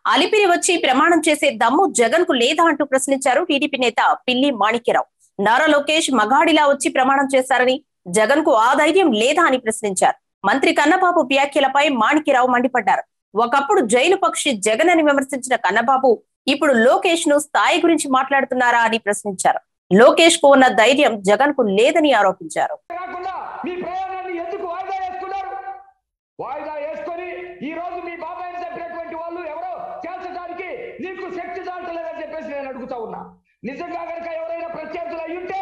అలిపిరి వచ్చి ప్రమాణం చేసే దమ్ము జగన్ కు లేదా అంటూ ప్రశ్నించారు టీడీపీ నేత పిల్లి మాణిక్యరావు నారా లోకేష్ మగాడిలా వచ్చి ప్రమాణం చేశారని జగన్ కు ఆ ధైర్యం లేదా అని ప్రశ్నించారు మంత్రి కన్నబాబు వ్యాఖ్యలపై మాణిక్యరావు మండిపడ్డారు ఒకప్పుడు జైలు పక్షి జగన్ అని విమర్శించిన కన్నబాబు ఇప్పుడు లోకేష్ ను స్థాయి గురించి మాట్లాడుతున్నారా అని ప్రశ్నించారు లోకేష్ కు ఉన్న ధైర్యం జగన్ కు లేదని ఆరోపించారు కాకుండా మీ ప్రయాణాన్ని ఎందుకు వాయిదా వేసుకున్నారు వాయిదా వేసుకొని ఈ రోజు మీ బాబాయిని చంపినటువంటి వాళ్ళు ఎవరో చేర్చడానికి నీకు శక్తి చాలలేదని చెప్పేసి నేను అడుగుతా ఉన్నా నిజంగా కనుక ఎవరైనా ప్రత్యర్థులు అయి ఉంటే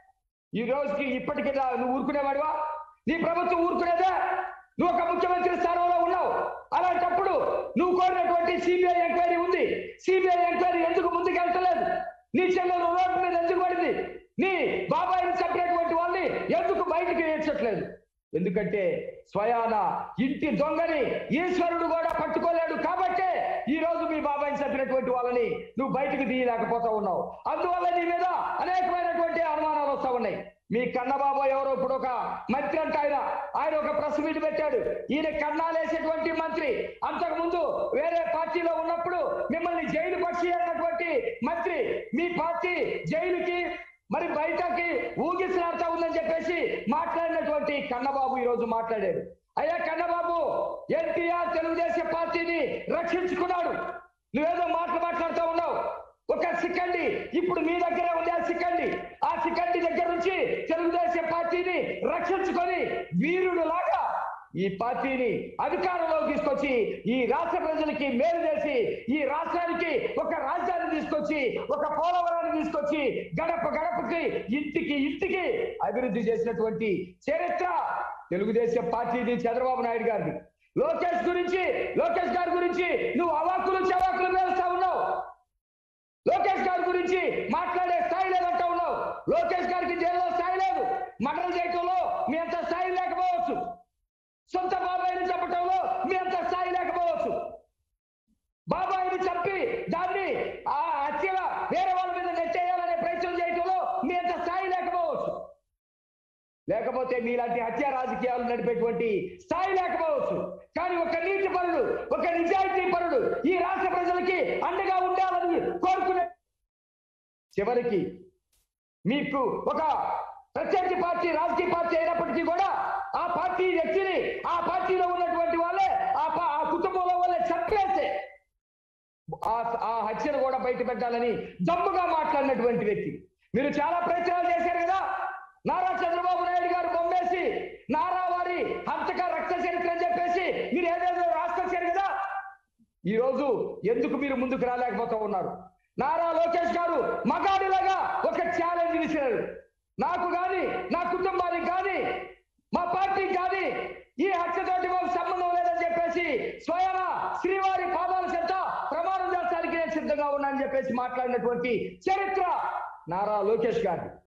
ఈ రోజుకి ఇప్పటికీ నా- నువ్వు ఊరుకునేవాడివా నీ ప్రభుత్వం ఊరుకునేదే నువ్వు ఒక ముఖ్యమంత్రి స్థానంలో ఉన్నావు అలాంటప్పుడు నువ్వు కోరినటువంటి సిబిఐ ఎంక్వైరీ ఉంది సిబిఐ ఎంక్వైరీ ఎందుకు ముందుకెళ్తలేదు నీ చెల్లెలు రోడ్డు మీద ఎందుకు పడింది నీ బాబాయిని చంపినటువంటి వాళ్ళని ఎందుకు బయటికి వేర్చట్లేదు ఎందుకంటే స్వయాన ఇంటి దొంగని ఈశ్వరుడు కూడా పట్టుకోలేడు కాబట్టే ఈ రోజు మీ బాబాయిని చంపినటువంటి వాళ్ళని నువ్వు బయటికి తీయలేకపోతా ఉన్నావు అందువల్ల నీ మీద అనేకమైనటువంటి అనుమానాలు వస్తా ఉన్నాయి మీ కన్నబాబు ఎవరో ఇప్పుడు ఒక మంత్రి అంట ఆయన ఆయన ఒక ప్రెస్ మీట్ పెట్టాడు ఈయన కన్నాలేసేటువంటి మంత్రి అంతకు ముందు వేరే పార్టీలో ఉన్నప్పుడు మిమ్మల్ని జైలు పక్షి అన్నటువంటి మంత్రి మీ పార్టీ జైలుకి మరి బయటకి ఊగిసలాడుతా ఉందని చెప్పేసి మాట్లాడినటువంటి కన్నబాబు ఈ రోజు మాట్లాడాడు అయ్యా కన్నబాబు ఎన్టీఆర్ తెలుగుదేశం పార్టీని రక్షించుకున్నాడు నువ్వేదో మాటలు మాట్లాడుతూ ఉన్నావు ఒక సిక్కండి ఇప్పుడు మీ దగ్గరే ఉంది ఆ సిక్కండి ఆ సిక్కండి దగ్గర నుంచి తెలుగుదేశం పార్టీని రక్షించుకొని వీరుడు లాగా ఈ పార్టీని అధికారంలోకి తీసుకొచ్చి ఈ రాష్ట్ర ప్రజలకి మేలు చేసి ఈ రాష్ట్రానికి ఒక రాజ్యాన్ని తీసుకొచ్చి ఒక పోలవరాన్ని తీసుకొచ్చి గడప గడపకి ఇంటికి ఇంటికి అభివృద్ధి చేసినటువంటి చరిత్ర తెలుగుదేశం పార్టీది చంద్రబాబు నాయుడు గారిది లోకేష్ గురించి లోకేష్ గారి గురించి నువ్వు అవాకులు చవాకులు వేస్తా ఉన్నావు లోకేష్ గారి గురించి మాట్లాడే స్థాయి లేదంటా ఉన్నావు లోకేష్ గారికి జైల్లో స్థాయి లేదు మర్డర్ చేయటంలో మీ అంత స్థాయి లేకపోవచ్చు సొంత బాబాయిని చంపటంలో మీ అంత స్థాయి లేకపోవచ్చు బాబాయిని చంపి దాన్ని ఆ హత్యగా వేరే వాళ్ళ మీద నెట్టేయాలనే ప్రయత్నం చేయటంలో మీ అంత స్థాయి లేకపోవచ్చు లేకపోతే మీలాంటి హత్య రాజకీయాలు నడిపేటువంటి స్థాయి లేకపోవచ్చు కానీ ఒక నీతి పరుడు ఒక నిజాయితీ పరుడు ఈ రాష్ట్ర ప్రజలకి అండగా ఉండాలని కోరుకునే చివరికి మీకు ఒక ప్రత్యర్థి పార్టీ రాజకీయ పార్టీ అయినప్పటికీ కూడా ఆ పార్టీ వ్యక్తిని ఆ పార్టీలో ఉన్నటువంటి వాళ్ళే ఆ పా- ఆ కుటుంబంలో వాళ్ళే చంపేస్తే ఆ ఆ హత్యను కూడా బయట పెట్టాలని దమ్ముగా మాట్లాడినటువంటి వ్యక్తి మీరు చాలా ప్రయత్నాలు చేశారు కదా నారా చంద్రబాబు నాయుడు గారు బొమ్మేసి నారా వారి హంతక రక్త చరిత్ర అని చెప్పేసి మీరు ఏదేదో రాసుకొచ్చారు కదా ఈ రోజు ఎందుకు మీరు ముందుకు రాలేకపోతా ఉన్నారు నారా లోకేష్ గారు మగాడిలాగా ఒక ఛాలెంజ్ విసిరారు నాకు గాని నా కుటుంబానికి గాని మా పార్టీకి గాని ఈ హత్యతోటి మాకు సంబంధం లేదని చెప్పేసి స్వయం శ్రీవారి పాదాల చెంత ప్రమాణం చేస్తానికి నేను సిద్ధంగా ఉన్నా అని చెప్పేసి మాట్లాడినటువంటి చరిత్ర నారా లోకేష్ గారి